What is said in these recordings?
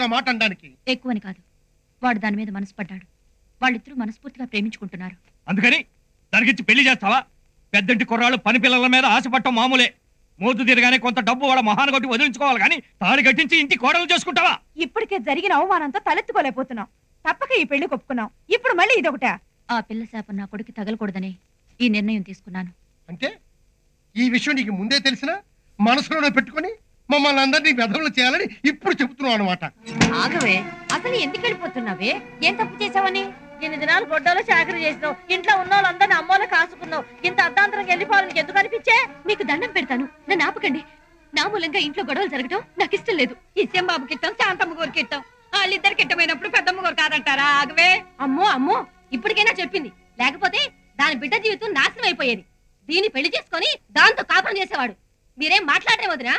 మాట అనడానికి ఎక్కువని కాదు వాడు దాని మీద మనసు పడ్డాడు వాళ్ళిద్దరూ మనస్ఫూర్తిగా ప్రేమించుకుంటున్నారు అందుకని దానికిచ్చి పెళ్లి చేస్తావా పెద్దంటి కుర్రాళ్ళు పని పిల్లల మీద ఆశపడటం మామూలే మోతు తిరగానే కొంత డబ్బు వాళ్ళ మొహాన్ని కొట్టి వదిలించుకోవాలి కానీ తాళి కట్టించి ఇంటి కోడలు చేసుకుంటావా ఇప్పటికే జరిగిన అవమానంతో తలెత్తుకోలేకపోతున్నాం తప్పక ఈ పెళ్లి ఒప్పుకున్నాం ఇప్పుడు మళ్ళీ ఇదొకటా ఆ పిల్ల శాపం నా కొడుకు తగలకూడదని ఈ నిర్ణయం తీసుకున్నాను అంటే ఈ విషయం నీకు ముందే తెలిసినా మనసులోనే పెట్టుకొని మమ్మల్ని అందరినీ వెధవలు చేయాలని ఇప్పుడు చెబుతున్నావు అనమాట ఆగవే అసలు ఎందుకు వెళ్ళిపోతున్నావే ఏం తప్పు చేసావని ఇన్ని దినాలు గొడ్డలో చాకరీ చేసినావు ఇంట్లో ఉన్న వాళ్ళందరినీ అమ్మోలో కాసుకున్నావు ఇంత అర్ధాంతరం వెళ్ళిపోవాలని ఎందుకు అనిపించే మీకు దండం పెడతాను నన్ను ఆపకండి నా మూలంగా ఇంట్లో గొడవలు జరగడం నాకు ఇష్టం లేదు ఇచ్చేం బాబు కిట్టం శాంతమ్మ గారికి కిట్టం వాళ్ళిద్దరు కిట్టమైనప్పుడు పెద్దమ్మ గారు కాదంటారా ఆగవే అమ్మో అమ్మో ఇప్పటికైనా చెప్పింది లేకపోతే దాని బిడ్డ జీవితం నాశనం అయిపోయేది దీన్ని పెళ్లి చేసుకొని దాంతో కాపురం చేసేవాడు మీరేం మాట్లాడరే వదినా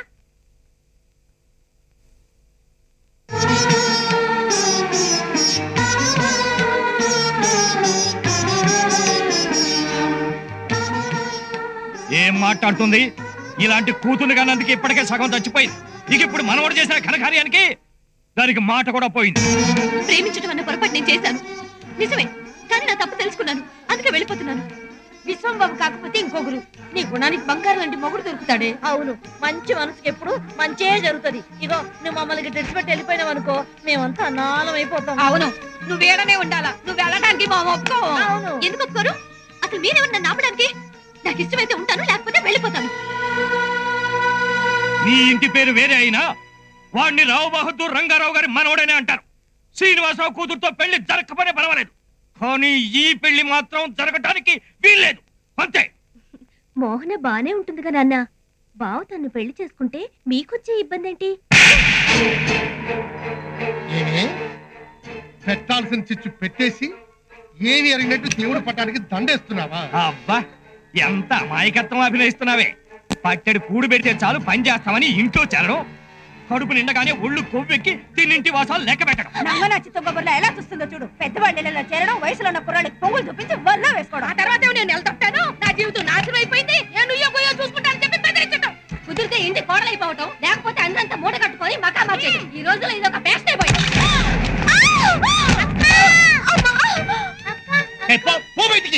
ఏం మాట్లాడుతుంది ఇలాంటి కూతురు కానందుకు ఇప్పటికే సగం చచ్చిపోయింది ఇక ఇప్పుడు మనవడు చేసిన ఘనకార్యానికి దానికి మాట కూడా పోయింది ప్రేమించడం అన్న పొరపాటు నేను చేశాను నిజమే కానీ నా తప్పు తెలుసుకున్నాను అందుకే వెళ్ళిపోతున్నాను విశ్వం బాబు కాకపోతే ఇంకొకరు నీ గుణానికి బంగారం లాంటి మొగుడు దొరుకుతాడే అవును మంచి మనసుకి ఎప్పుడు మంచే జరుగుతది ఇగో నువ్వు మమ్మల్ని డ్రెస్ పెట్టి వెళ్ళిపోయినావు అనుకో మేమంతా అనాలం అయిపోతాం అవును నువ్వు ఏడనే ఉండాలా నువ్వు వెళ్ళడానికి మా ఒప్పుకో అవును ఎందుకు ఒప్పుకోరు అసలు మీరెవరు నన్ను ఆపడానికి నాకు ఇష్టమైతే ఉంటాను లేకపోతే వెళ్ళిపోతాను నీ ఇంటి పేరు వేరే అయినా వాడిని రావు బహదూర్ రంగారావు గారి మనవడనే అంటారు శ్రీనివాసరావు కూతురుతో పెళ్లి జరగకపోతే పర్వాలేదు కానీ ఈ పెళ్లి మాత్రం జరగటానికి వీల్లేదు అంతే మోహన బానే ఉంటుందిగా నాన్న బావ తన్ను పెళ్లి చేసుకుంటే మీకొచ్చే ఇబ్బంది ఏంటి ఏమే పెట్టాల్సిన చిచ్చు పెట్టేసి ఏమి అరిగినట్టు దేవుడు పట్టానికి దండేస్తున్నావా అబ్బా ఎంత అమాయకత్వం అభినయిస్తున్నావే పట్టెడు కూడు పెడితే చాలు పని చేస్తామని ఇంట్లో చేరడం కడుపు నిండగానే ఒళ్ళు కొవ్వెక్కి తిన్నింటి వాసాలు లెక్క పెట్టడం నంగనాచి తొంగబుర్లా ఎలా చూస్తుందో చూడు పెద్దవాళ్ళ ఇళ్ళలో చేరడం వయసులో ఉన్న కుర్రాళ్ళకి పొంగులు చూపించి వల్ల వేసుకోవడం ఆ తర్వాత నేను నిలదొట్టాను నా జీవితం నాశనం అయిపోయింది నేను నుయ్యో పోయో చూసుకుంటాను చెప్పి బెదిరించడం కుదిరితే ఇంటి కోడలైపోవటం లేకపోతే అందరంతా మూట కట్టుకొని మకా మార్చేది ఈ రోజులో ఇది ఒక పేస్ట్ అయిపోయింది ఏ, పో, పో బయటికి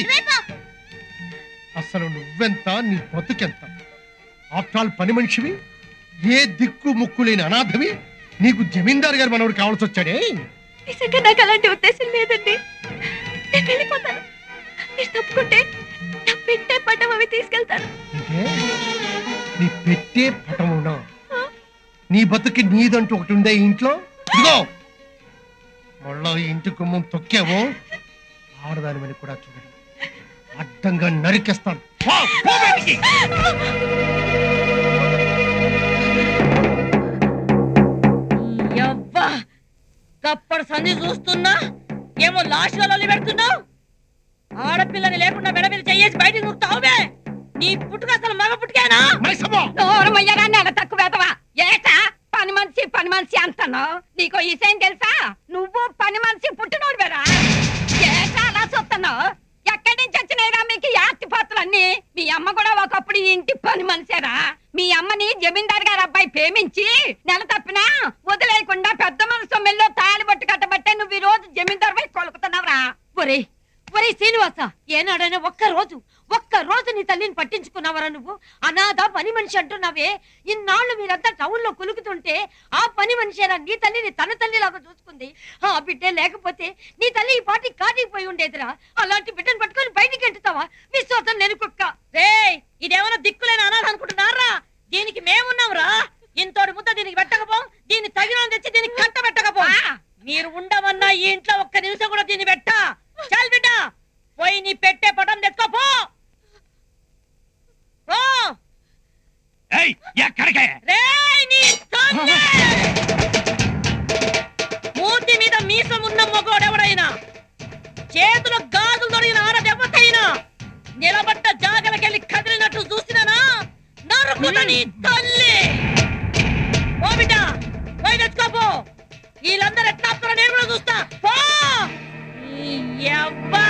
అసలు నువ్వెంత నీ బతుకెంత ఆఫ్టర్ పని మనిషివి ఏ దిక్కు ముక్కు లేని అనాథవి నీకు జమీందారు గారి మనవడు కావాల్సి వచ్చాడే నిజంగా నాకు అలాంటి ఉద్దేశం లేదండి నేను వెళ్ళిపోతాను మీరు తప్పుకుంటే నా పెట్టే పట్టం అవి తీసుకెళ్తాను అంటే నీ పెట్టే పటమునా నీ బతుకి నీదంటూ ఒకటి ఉందే ఈ ఇంట్లో ఇదిగో మళ్ళా ఈ ఇంటి కుమ్మం తొక్కావో ఆడదానిమని కూడా చూడండి అడ్డంగా నరికేస్తాను పో, పో బయటికి. యవ్వా గప్పడు సంధి చూస్తున్నా ఏమో లాషలలో పెడుతున్నావు ఆడపిల్లని లేకుండా మెడ మీద చెయ్యేసి బయటికి నువ్వుతావువే నీ పుట్టుక అసలు మగ పుట్టుకేనా మైసమ్మా! దూరమయ్యారా నెల తక్కువ వేతవా ఏటా పని మనిషి పని మనిషి అంటాను నీకో విషయం తెలుసా నువ్వు పని మనిషి పుట్టినోడు వేరా ఏటా అలా చూస్తున్నావు ఎక్కడి నుంచి వచ్చినాయిరా మీకు ఈ ఆస్తిపాత్రలన్నీ మీ అమ్మ కూడా ఒకప్పుడు ఈ ఇంటి పని మనిషేరా మీ అమ్మని జమీందార్ గారు అబ్బాయి ప్రేమించి నెల తప్పినా వదిలేయకుండా పెద్ద మనసు మెల్లో తాళి బట్టు కట్టబట్టే నువ్వు ఈ రోజు జమీందార్ పై కొలుకుతున్నావురా ఒరే ఒరే శ్రీనివాస ఏనాడైనా ఒక్క రోజు ఒక్క రోజు నీ తల్లిని పట్టించుకున్నావరా నువ్వు అనాథ పని మనిషి అంటున్నావే ఇన్నాళ్ళు మీరంతా టౌన్ లో కులుకుతుంటే ఆ పని మనిషేరా నీ తల్లిని తన తల్లిలాగా చూసుకుంది ఆ బిడ్డే లేకపోతే నీ తల్లి ఈ పాటి కాటికి పోయి ఉండేదిరా అలాంటి బిడ్డను పట్టుకొని బయటికి ఎంటుతావా విశ్వాసం నేను కుక్క రే ఇదేమైనా దిక్కులేని అనాథ అనుకుంటున్నారా దీనికి మేమున్నాంరా ఇంతోటి ముద్ద దీనికి పెట్టకపో దీన్ని తగిన తెచ్చి దీనికి కట్ట పెట్టకపో మీరు ఉండమన్నా ఈ ఇంట్లో ఒక్క నిమిషం కూడా దీన్ని పెట్ట చాలు బిడ్డ పోయి నీ పెట్టే పటం తెచ్చుకోపో పో ఏయ్, ఎక్కడికే రేయ్ నీ తొందె! మూతి మీద మీసం ఉన్న మగోడెవడైనా చేతుల గాజులు దొరికిన ఆడదెవ్వతైనా నిలబడ్డ జాగలకెళ్ళి కదిలినట్టు చూసినానా నరుకుదని తల్లి ఓ బిడ్డ పోయి తెచ్చుకోపో వీళ్ళందరూ ఎట్లా ఆపుతారో నేను కూడా చూస్తా పో ఈ యవ్వా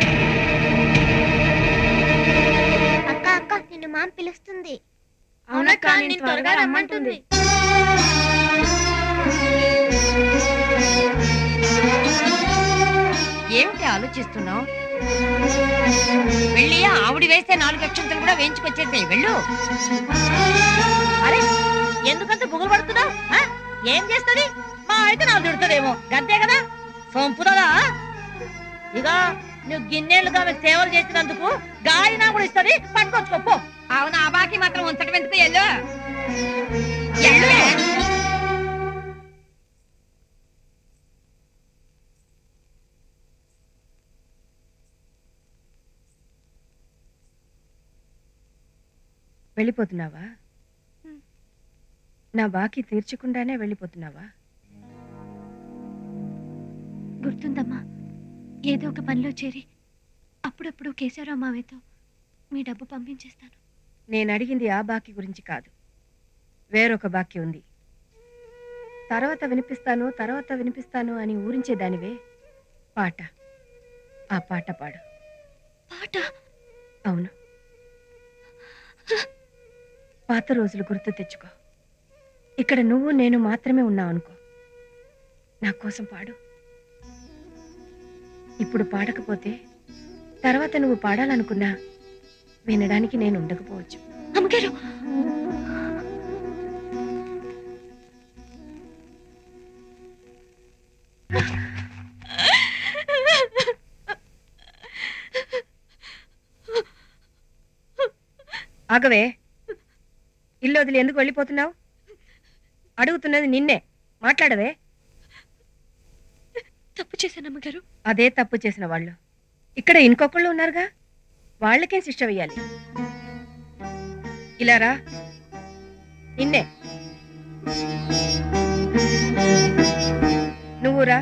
అక్క అక్క నిన్ను మామ పిలుస్తుంది అవునక్క నేను త్వరగా రమ్మంటుంది ఏమిటి ఆలోచిస్తున్నావు వెళ్ళి ఆవిడ వేస్తే నాలుగు అక్షంతలు కూడా వేయించుకొచ్చేసాయి వెళ్ళు అరే ఎందుకంత బుగులు పడుతున్నావు ఏం చేస్తుంది మా అయితే నాకు తిడుతుందేమో గంతే కదా సొంపుదా ఇక నువ్వు గిన్నెలుగా ఆమెకు సేవలు చేసినందుకు గాయనా కూడా ఇస్తుంది పట్టుకొచ్చుకోపో అవును ఆ బాకి మాత్రం ఉంచడం ఎందుకు వెళ్ళు వెళ్ళు వెళ్ళిపోతున్నావా నా బాకీ తీర్చకుండానే వెళ్ళిపోతున్నావా గుర్తుందమ్మా ఏదో ఒక పనిలో చేరి అప్పుడప్పుడు కేశవరావు మావయ్యతో మీ డబ్బు పంపించేస్తాను నేను అడిగింది ఆ బాకీ గురించి కాదు వేరొక బాకీ ఉంది తర్వాత వినిపిస్తాను తర్వాత వినిపిస్తాను అని ఊరించేదానివే పాట ఆ పాట పాడు పాట అవును పాత రోజులు గుర్తు తెచ్చుకో ఇక్కడ నువ్వు నేను మాత్రమే ఉన్నావు అనుకో నా కోసం పాడు ఇప్పుడు పాడకపోతే తర్వాత నువ్వు పాడాలనుకున్నా వినడానికి నేను ఉండకపోవచ్చు అమ్మగారు ఆగవే ఇల్లు వదిలి ఎందుకు వెళ్ళిపోతున్నావు అడుగుతున్నది నిన్నే మాట్లాడవే తప్పు చేశాను అమ్మగారు అదే తప్పు చేసిన వాళ్ళు ఇక్కడ ఇంకొకళ్ళు ఉన్నారుగా వాళ్ళకేం శిక్ష వెయ్యాలి ఇలా రా నిన్నే నువ్వు రా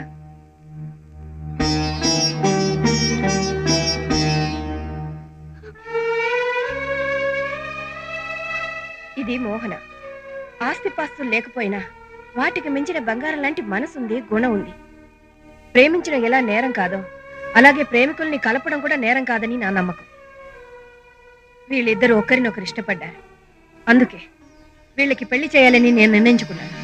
ఇది మోహన ఆస్తిపాస్తులు లేకపోయినా వాటికి మించిన బంగారం లాంటి మనసుంది గుణం ఉంది ప్రేమించడం ఎలా నేరం కాదో అలాగే ప్రేమికుల్ని కలపడం కూడా నేరం కాదని నా నమ్మకం వీళ్ళిద్దరూ ఒకరినొకరు ఇష్టపడ్డారు అందుకే వీళ్ళకి పెళ్లి చేయాలని నేను నిర్ణయించుకున్నాను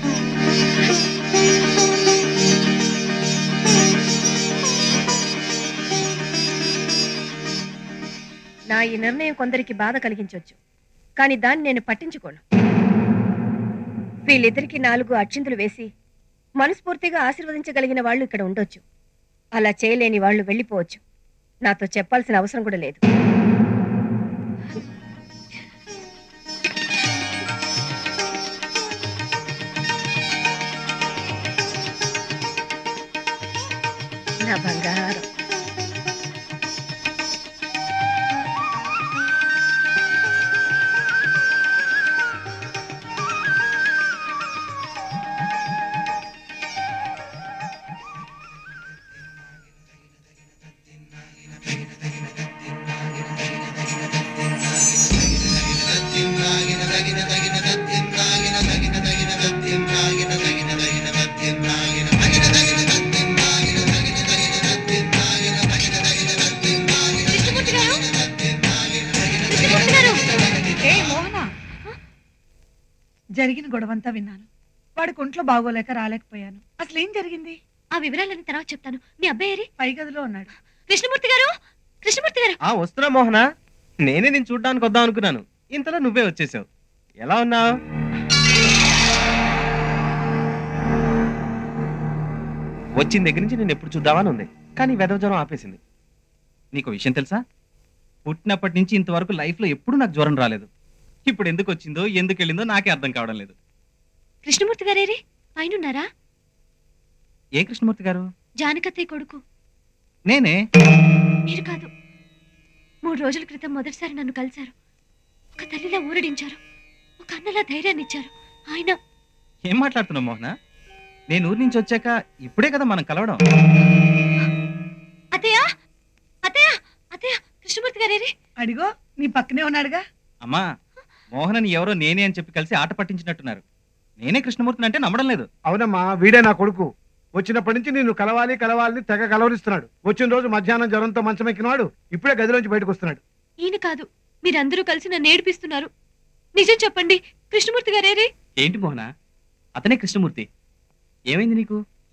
నా ఈ నిర్ణయం కొందరికి బాధ కలిగించవచ్చు కానీ దాన్ని నేను పట్టించుకోను వీళ్ళిద్దరికి నాలుగు అక్షింతలు వేసి మనస్ఫూర్తిగా ఆశీర్వదించగలిగిన వాళ్ళు ఇక్కడ ఉండొచ్చు అలా చేయలేని వాళ్ళు వెళ్ళిపోవచ్చు నాతో చెప్పాల్సిన అవసరం కూడా లేదు నా బంగారం కృష్ణమూర్తి గారు కృష్ణమూర్తి గారు ఏ మోహన జరిగిన గొడవంతా విన్నాను వాడికి ఒంట్లో బాగోలేక రాలేకపోయాను అసలు ఏం జరిగింది ఆ వివరాలన్నీ తర్వాత చెప్తాను మీ అబ్బాయి ఏరి? పై గదిలో ఉన్నాడు కృష్ణమూర్తి గారు కృష్ణమూర్తి గారు ఆ వస్తున్నా మోహన నేనే నేను చూడ్డానికి వద్దాం అనుకున్నాను ఇంతలో నువ్వే వచ్చేసావు ఎలా ఉన్నావు వచ్చిన దగ్గర నుంచి నేను ఎప్పుడు చూద్దామని ఉంది కానీ వెదవ జ్వరం ఆపేసింది నీకు విషయం తెలుసా పుట్టినప్పటి నుంచి ఇంతవరకు లైఫ్లో ఎప్పుడు నాకు జ్వరం రాలేదు ఇప్పుడు ఎందుకు వచ్చిందో ఎందుకు వెళ్ళిందో నాకే అర్థం కావడం లేదు కృష్ణమూర్తి గారేరి పైనున్నారా ఏ కృష్ణమూర్తి గారు జానకత్తయ్య కొడుకు నేనే మీరు కాదు మూడు రోజుల క్రితం మొదటిసారి నన్ను కలిశారు ఒక తల్లిలా ఊరడించారు ఒక అన్నలా ధైర్యాన్ని ఇచ్చారు ఆయన ఏం మాట్లాడుతున్నావు మోహన నేను ఊరి నుంచి వచ్చాక ఇప్పుడే కదా మనం కలవడం అత్తయ్య అత్తయ్య అత్తయ్య కృష్ణమూర్తి గారేరి అడిగో నీ పక్కనే ఉన్నాడుగా అమ్మా మోహనని ఎవరో నేనే అని చెప్పి కలిసి ఆట పట్టించినట్టున్నారు నేనే కృష్ణమూర్తిని అంటే నమ్మడం లేదు అవునమ్మా వీడే నా కొడుకు వచ్చినప్పటి నుంచి నిన్ను కలవాలి కలవాలని తెగ కలవరిస్తున్నాడు వచ్చిన రోజు మధ్యాహ్నం జ్వరంతో మంచం ఎక్కినవాడు ఇప్పుడే గదిలోంచి బయటకు వస్తున్నాడు ఈయన కాదు మీరందరూ కలిసి నన్ను ఏడిపిస్తున్నారు నిజం చెప్పండి కృష్ణమూర్తి గారేరి ఏంటి మోహన అతనే కృష్ణమూర్తి ఏమైంది నీకు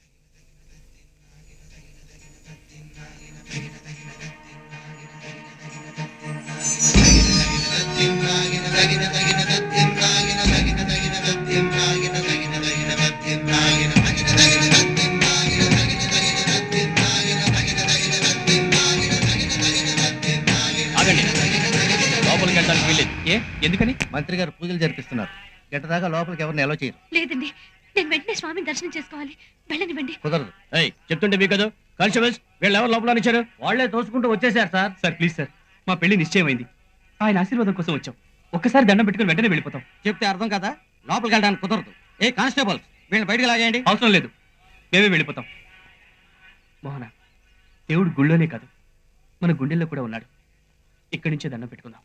వీల్లేదు ఏ ఎందుకని మంత్రి గారు పూజలు జరిపిస్తున్నారు గంటదాకా లోపలికి ఎవరిని ఎలా చేయరు లేదండి నేను వెంటనే స్వామిని దర్శనం చేసుకోవాలి వెళ్ళనివ్వండి కుదరదు ఏయ్ చెప్తుంటే మీ కదా కానిస్టేబుల్స్ వీళ్ళు ఎవరు లోపల ఇచ్చారు వాళ్ళే తోసుకుంటూ వచ్చేసారు సార్ సార్ ప్లీజ్ సార్ మా పెళ్లి నిశ్చయమైంది ఆయన ఆశీర్వాదం కోసం వచ్చాం ఒక్కసారి దండం పెట్టుకుని వెంటనే వెళ్ళిపోతాం చెప్తే అర్థం కదా లోపలికి వెళ్ళడానికి కుదరదు ఏ కానిస్టేబుల్స్ వీళ్ళని బయటికి లాగేయండి అవసరం లేదు మేమే వెళ్ళిపోతాం మోహన దేవుడు గుళ్ళోనే కాదు మన గుండెల్లో కూడా ఉన్నాడు ఇక్కడి నుంచే దండం పెట్టుకుందాం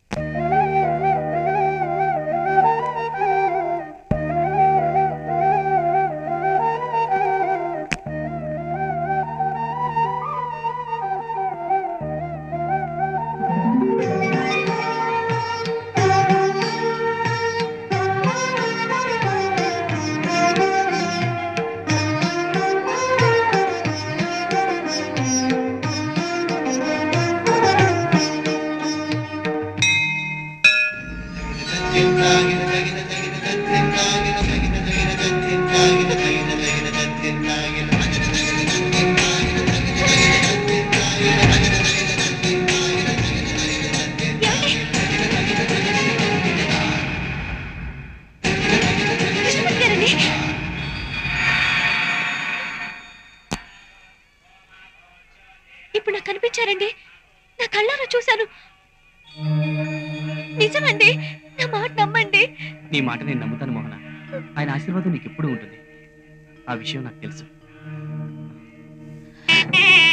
కృష్ణమూర్తి గారండి ఇప్పుడు నాకు కనిపించారండి నా కళ్ళారా చూశాను నిజమండి నా మాట నమ్మండి నీ మాట నేను నమ్ముతాను మోహన ఆయన ఆశీర్వాదం నీకు ఎప్పుడూ ఉంటుంది ఆ విషయం నాకు తెలుసు